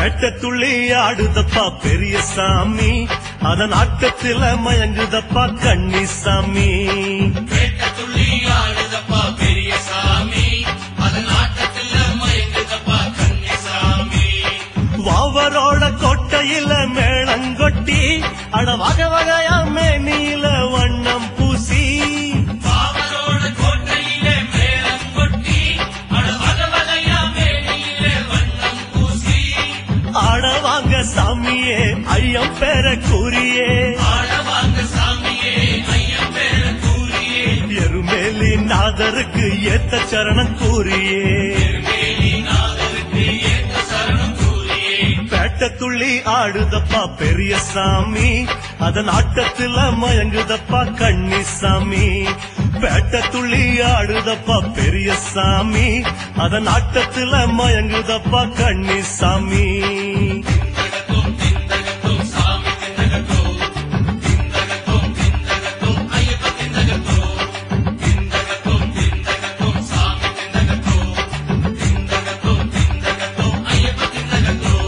பேட்ட துள்ளி ஆடுதப்பா பெரிய சாமி அதன் ஆட்டத்தில மயங்குதப்பா கண்ணி சாமி வேட்ட துள்ளி ஆடுதப்பா பெரிய சாமி அதன் ஆட்டத்துல மயங்குதப்பா கன்னிசாமி வாவரோட கொட்டையில மேளங்கொட்டி அட வகை வகையா மேனியில வண்ணம் பூசி பாவரோட கோட்டையிலே மேளம் கொட்டி அட வக வகையா மேனியிலே வண்ணம் பூசி ஆட வாங்க சாமியே ஐயம் பேர கூறியே ஆட வாங்க சாமியே ஐயம் பேர கூறியே எருமேலி நாதருக்கு ஏத்த சரணம் கூறியே மேலி நாதருக்கு ஏத்த சரணம் கூறியே பேட்ட துள்ளி ஆடுதப்பா பெரிய சாமி அதன் ஆட்டத்துல மயங்குதப்பா கண்ணி சாமி பேட்ட துள்ளி ஆடுதப்பா பெரிய சாமி அதன் ஆட்டத்துல மயங்குதப்பா கண்ணி சாமி திந்தகத்தோம் திந்தகத்தோம் சாமி திந்தகத்தோம் திந்தகத்தோம் திந்தகத்தோம் ஐயப்ப திந்தகத்தோம் திந்தகத்தோம் திந்தகத்தோம் சாமி திந்தகத்தோம் திந்தகத்தோம் திந்தகத்தோம் ஐயப்ப திந்தகத்தோம்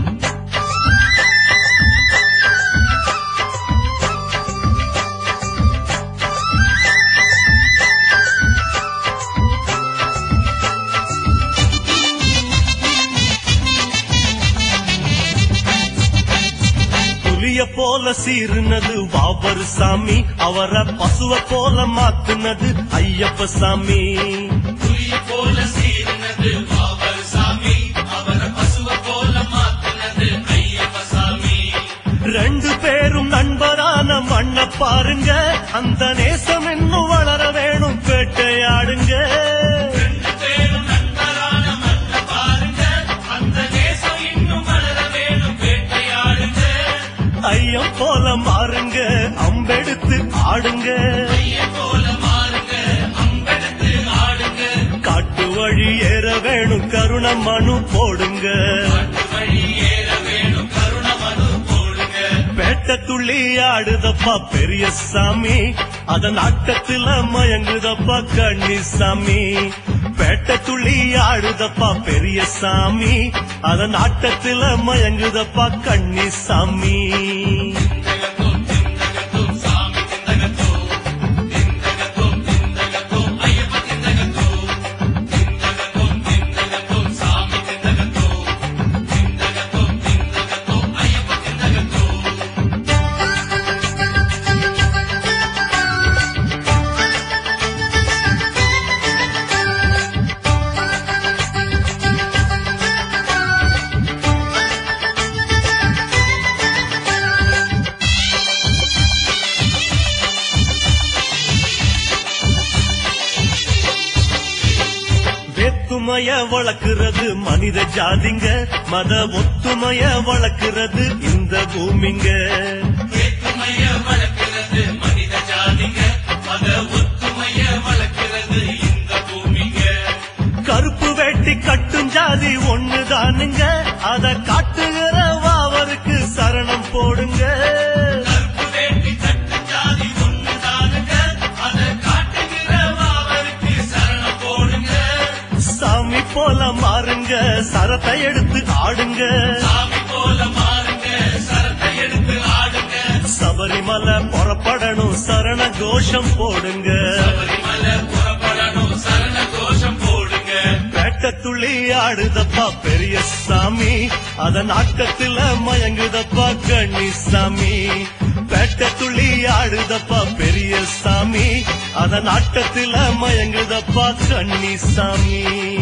புலிய போல சீருனது வாவர் சாமி அவரை பசுவ போல மாத்துனது ஐயப்ப சாமி புலிய போல சீரினது பாபர் சாமி அவர பசுவ போல மாத்தினது ஐயப்ப சாமி ரெண்டு பேரும் நண்பரான மண்ண பாருங்க அந்த நேசம் இன்னும் வளர வேணும் வேட்டையாடுங்க ரெண்டு பேரும் நண்பரான மன்ன பாருங்க அந்த தேசம் இன்னும் வளர வேணும் வேட்டையாடுங்க ஐயம் போல மாறுங்க அம்பெடுத்து ஆடுங்க ஐயன் போல மாறுங்க அம்பெடுத்து ஆடுங்க காட்டு வழி ஏற வேணும் கருண மனு போடுங்க காட்டு வழி ஏற வேணும் கருண மனு போடுங்க பேட்ட துள்ளி ஆடுதப்பா பெரிய சாமி அதன் ஆட்டத்துல மயங்குதப்பா கண்ணி சாமி பேட்ட துள்ளி ஆடுதப்பா பெரிய சாமி அதன் ஆட்டத்துல மயங்குதப்பா கண்ணி சாமி திந்தகத்தோம் திந்தகத்தோம் சாமி திந்தகத்தோம் திந்தகத்தோம் திந்தகத்தோம் ஐயப்ப திந்தகத்தோம் திந்தகத்தோம் திந்தகத்தோம் சாமி திந்தகத்தோம் திந்தகத்தோம் திந்தகத்தோம் ஐயப்ப திந்தகத்தோம் வேத்துமைய வளர்க்கிறது மனித ஜாதிங்க மத ஒத்துமைய வளர்க்கிறது இந்த பூமிங்க வேற்றுமைய வளர்க்கிறது மனித ஜாதிங்க மத ஒத்துமைய வளர்க்கிறது இந்த பூமிங்க கருப்பு வேட்டி கட்டும் ஜாதி ஒண்ணுதானுங்க அத காட்டுகிற வாவருக்கு சரணம் போடுங்க கருப்பு வேட்டி கட்டு ஜாதி ஒண்ணுதானுங்க அதை காட்டுகிற அவருக்கு சரணம் போடுங்க சாமி போல மாறுங்க சரத்தை எடுத்து ஆடுங்க சாமி போல மாறுங்க சரத்தை எடுத்து ஆடுங்க சபரிமலை புறப்படணும் சரண கோஷம் போடுங்க சபரிமலை புறப்படணும் சரண கோஷம் போடுங்க பேட்ட துள்ளி ஆடுதப்பா பெரிய சாமி அதன் ஆட்டத்துல மயங்குதப்பா கண்ணி சாமி பேட்ட துள்ளி ஆடுதப்பா பெரிய சாமி அதன் ஆட்டத்துல மயங்குதப்பா கண்ணி சாமி